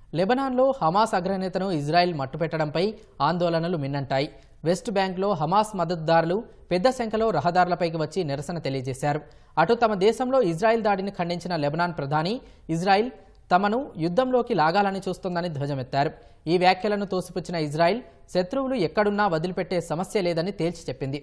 లెబనాన్లో Hamas అగ్రనేతను Israel మట్టుపెట్టడంపై ఆందోళనలు మిన్నంటాయి west బ్యాంక్లో Hamas మద్దతుదారులు పెద్ద సంఖ్యలో రహదారులపైకి వచ్చి నిరసన తెలియజేశారు అటు తమ దేశంలో ఇజ్రాయెల్ దాడిని ఖండించిన లెబనాన్ ప్రధాని ఇజ్రాయెల్ తమను యుద్ధంలోకి లాగాలని చూస్తోందని ధ్వజమెత్తారు ఈ వ్యాఖ్యలను తోసిపుచ్చిన ఇజ్రాయెల్ శత్రువులు ఎక్కడున్నా వదిలిపెట్టే సమస్య లేదని తేల్చి చెప్పింది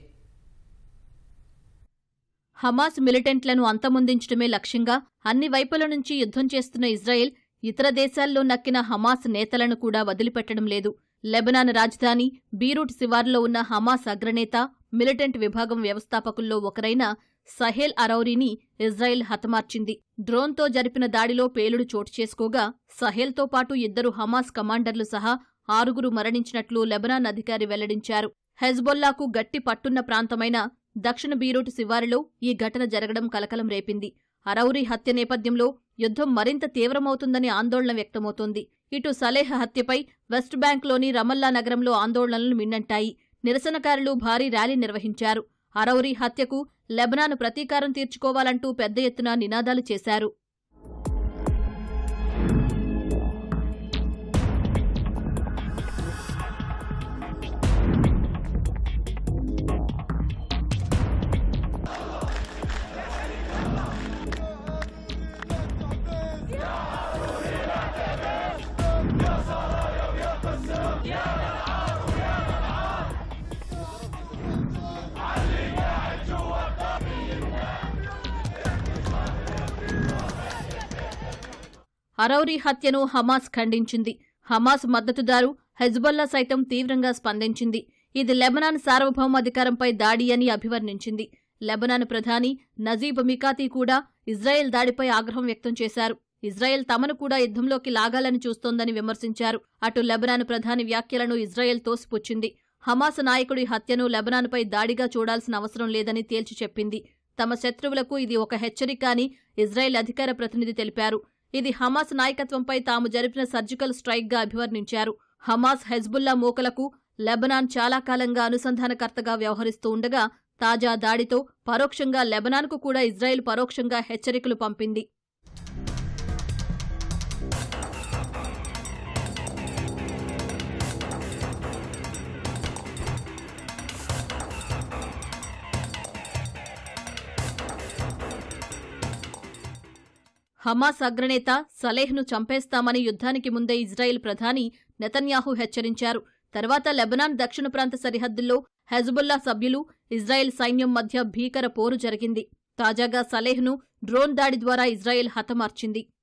హమాస్ మిలిటెంట్లను అంతమొందించడమే లక్ష్యంగా అన్ని వైపుల నుంచి యుద్ధం చేస్తున్న ఇజ్రాయెల్ ఇతర దేశాల్లో నక్కిన హమాస్ నేతలను కూడా వదిలిపెట్టడం లేదు లెబనాన్ రాజధాని బీరూట్ శివార్లో ఉన్న హమాస్ అగ్రనేత మిలిటెంట్ విభాగం వ్యవస్థాపకుల్లో ఒకరైన సహేల్ అరౌరీని ఇజ్రాయెల్ హతమార్చింది డ్రోన్తో జరిపిన దాడిలో పేలుడు చోటు చేసుకోగా సహేల్తో పాటు ఇద్దరు హమాస్ కమాండర్లు సహా ఆరుగురు మరణించినట్లు లెబనాన్ అధికారి వెల్లడించారు హెజ్బొల్లాకు గట్టి పట్టున్న ప్రాంతమైన దక్షిణ బీరూట్ శివారులో ఈ ఘటన జరగడం కలకలం రేపింది అరౌరీ హత్య నేపథ్యంలో యుద్ధం మరింత తీవ్రమవుతుందని ఆందోళన వ్యక్తమవుతోంది ఇటు సలేహ హత్యపై వెస్ట్ బ్యాంక్లోని రమల్లా నగరంలో ఆందోళనలు మిన్నంటాయి నిరసనకారులు భారీ ర్యాలీ నిర్వహించారు అరౌరీ హత్యకు లెబనాన్ ప్రతీకారం తీర్చుకోవాలంటూ పెద్ద ఎత్తున నినాదాలు చేశారు అరౌరీ హత్యను హమాస్ ఖండించింది హమాస్ మద్దతుదారు హెజ్బొల్లా సైతం తీవ్రంగా స్పందించింది ఇది లెబనాన్ సార్వభౌమాధికారంపై దాడి అని అభివర్ణించింది లెబనాన్ ప్రధాని నజీబ్ మికాతీ కూడా ఇజ్రాయెల్ దాడిపై ఆగ్రహం వ్యక్తం చేశారు ఇజ్రాయెల్ తమను కూడా యుద్ధంలోకి లాగాలని చూస్తోందని విమర్శించారు అటు లెబనాన్ ప్రధాని వ్యాఖ్యలను ఇజ్రాయెల్ తోసిపుచ్చింది హమాస్ నాయకుడి హత్యను లెబనాన్పై దాడిగా చూడాల్సిన అవసరం లేదని తేల్చి చెప్పింది తమ శత్రువులకు ఇది ఒక హెచ్చరిక అని ఇజ్రాయెల్ అధికార ప్రతినిధి తెలిపారు ఇది హమాస్ నాయకత్వంపై తాము జరిపిన సర్జికల్ స్ట్రైక్గా అభివర్ణించారు హమాస్ హెజ్బుల్లా మూకలకు లెబనాన్ చాలా కాలంగా అనుసంధానకర్తగా వ్యవహరిస్తూ ఉండగా తాజా దాడితో పరోక్షంగా లెబనాన్కు కూడా ఇజ్రాయెల్ పరోక్షంగా హెచ్చరికలు పంపింది హమాస్ అగ్రనేత సలేహ్ను చంపేస్తామని యుద్ధానికి ముందే ఇజ్రాయెల్ ప్రధాని నెతన్యాహు హెచ్చరించారు తర్వాత లెబనాన్ దక్షిణ ప్రాంత సరిహద్దుల్లో హెజ్బుల్లా సభ్యులు ఇజ్రాయెల్ సైన్యం మధ్య భీకర పోరు జరిగింది తాజాగా సలేహ్ను డ్రోన్ దాడి ద్వారా ఇజ్రాయెల్ హతమార్చింది